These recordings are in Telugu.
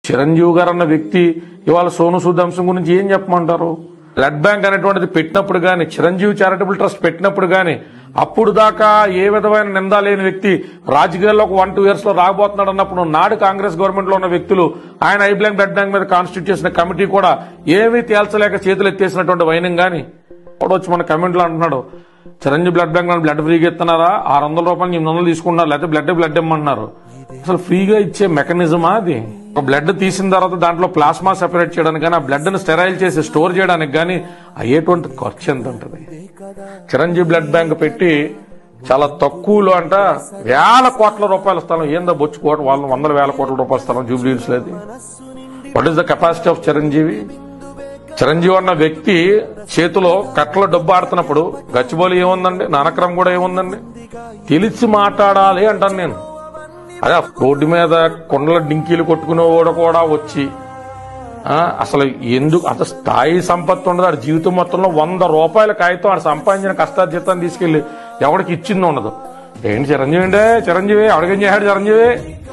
చిరంజీవి గారు అన్న వ్యక్తి ఇవాళ సోను సూద్ అంశం గురించి ఏం చెప్పమంటారు బ్లడ్ బ్యాంక్ అనేటువంటిది పెట్టినప్పుడు గాని చిరంజీవి చారిటబుల్ ట్రస్ట్ పెట్టినప్పుడు గాని అప్పుడు దాకా ఏ విధమైన నిందా లేని వ్యక్తి రాజకీయాల్లో ఒక వన్ టూ ఇయర్స్ లో రాబోతున్నాడు అన్నప్పుడు నాడు కాంగ్రెస్ గవర్నమెంట్ లో ఉన్న వ్యక్తులు ఆయన ఐ బ్లాంక్ బ్లడ్ బ్యాంక్ మీద కాన్స్టిట్యూట్ చేసిన కమిటీ కూడా ఏమీ తేల్చలేక చేతులు ఎత్తేసినటువంటి వైనం గాని ఇప్పుడు వచ్చి మన కమెంట్లో అంటున్నాడు చిరంజీవి బ్లడ్ బ్యాంక్ లో బ్లడ్ ఫ్రీగా ఇస్తున్నారా ఆరు వందల రూపాయలు ఎనిమిది వందలు తీసుకుంటున్నారు లేకపోతే బ్లడ్ బ్లడ్ ఇమ్మంటున్నారు అసలు ఫ్రీగా ఇచ్చే మెకానిజమా అది ఒక బ్లడ్ తీసిన తర్వాత దాంట్లో ప్లాస్మా సెపరేట్ చేయడానికి కానీ ఆ బ్లడ్ ని స్టెరైల్ చేసి స్టోర్ చేయడానికి కానీ అయ్యేటువంటి ఖర్చు ఎంత ఉంటుంది చిరంజీవి బ్లడ్ బ్యాంక్ పెట్టి చాలా తక్కువలో అంట వేల కోట్ల రూపాయల స్థలం ఏందో బొచ్చు కోట వాళ్ళు వందల వేల కోట్ల రూపాయల స్థలం జూబ్లీస్ లేదు what is the capacity of Chiranjeevi Chiranjeevi అన్న వ్యక్తి చేతిలో కట్టలో డబ్బు ఆడుతున్నప్పుడు గచ్చిబౌలి ఏముందండి నానక్రమం కూడా ఏముందండి తెలిసి మాట్లాడాలి అంటాను నేను అదే రోడ్డు మీద కొండల డింకీలు కొట్టుకునేవాడు కూడా వచ్చి ఆ, అసలు ఎందుకు అంత స్థాయి సంపత్తి ఉండదు ఆడి జీవితం మొత్తంలో వంద రూపాయల కాగితం ఆడు సంపాదించిన కష్టార్జితాన్ని తీసుకెళ్లి ఎవరికి ఇచ్చింది ఉండదు ఏంటి చిరంజీవి అంటే చిరంజీవి ఎవరికేం చేశాడు చిరంజీవి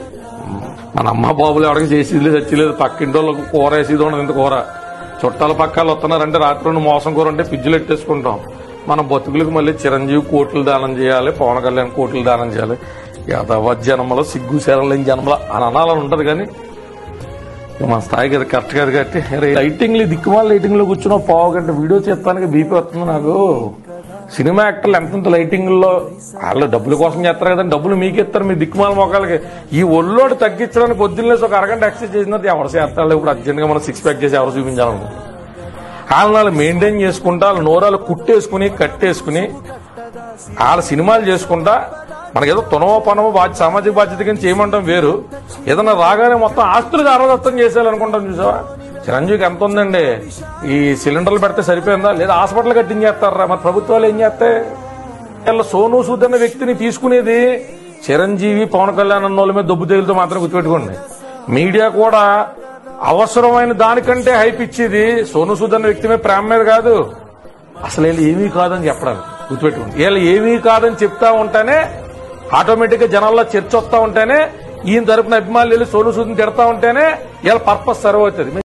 మన అమ్మ బాబులు ఎవరికి చేసేది లేదు చచ్చిలేదు పక్కింటి వాళ్ళకు కూర వేసేది ఉండదు ఇంత కూర చుట్టాల పక్కాలు వస్తున్నారంటే రాత్రి నుండి మోసం కూర అంటే ఫ్రిడ్జ్లు ఎట్టేసుకుంటాం మన బతుకులకు మళ్ళీ చిరంజీవి కోట్లు దానం చేయాలి పవన్ కళ్యాణ్ కోట్లు దానం చేయాలి యాదవ జన్మలో సిగ్గు శరలేని జన్మలో అని అనాలని ఉంటది కానీ ఇక మన స్థాయికి అది కరెక్ట్ కాదు కాబట్టి లైటింగ్ దిక్కుమాల లైటింగ్ లో కూర్చున్న పావు గంట వీడియో చెప్పడానికి బీపీ వస్తుంది నాకు సినిమా యాక్టర్లు ఎంతెంత లైటింగ్ లో వాళ్ళు డబ్బుల కోసం చేస్తారు కదండి డబ్బులు మీకు ఇస్తారు మీ దిక్కుమాల మొక్కలకి ఈ ఒళ్ళోడు తగ్గించడానికి పొద్దున్నేసి ఒక అరగంట ఎక్సర్సైజ్ చేసినది ఎవరు చేస్తారు ఇప్పుడు అర్జెంట్ గా మనం సిక్స్ ప్యాక్ చేసి ఎవరు చూపించాలనుకుంటున్నారు వాళ్ళని వాళ్ళు మెయింటైన్ చేసుకుంటా వాళ్ళ నోరాలు కుట్టేసుకుని కట్టేసుకుని వాళ్ళ సినిమాలు చేసుకుంటా మనకేదో తునవో పనవో బాధ్యత సామాజిక బాధ్యత కింద చేయమంటాం వేరు ఏదైనా రాగానే మొత్తం ఆస్తులు అరదత్తం చేసేయాలనుకుంటాం చూసావా చిరంజీవికి ఎంత ఉందండి ఈ సిలిండర్లు పెడితే సరిపోయిందా లేదా హాస్పిటల్ కట్టించేస్తారా మరి ప్రభుత్వాలు ఏం చేస్తాయి వీళ్ళ సోను సూద్ అనే వ్యక్తిని తీసుకునేది చిరంజీవి పవన్ కళ్యాణ్ అన్న వాళ్ళ మీద దొబ్బు తేలుతో మాత్రం గుర్తుపెట్టుకోండి మీడియా కూడా అవసరమైన దానికంటే హైప్ ఇచ్చేది సోను సూద్ అనే వ్యక్తి మీద ప్రేమ మీద కాదు అసలు వీళ్ళు ఏమీ కాదని చెప్పడానికి గుర్తుపెట్టుకోండి వీళ్ళు ఏమీ కాదని చెప్తా ఉంటేనే ఆటోమేటిక్ గా జనాల్లో చర్చ వస్తా ఉంటేనే ఈయన తరపున అభిమానులు వెళ్ళి సోను సూదిని తిడతా ఉంటేనే వీళ్ళ పర్పస్ సర్వ్ అవుతుంది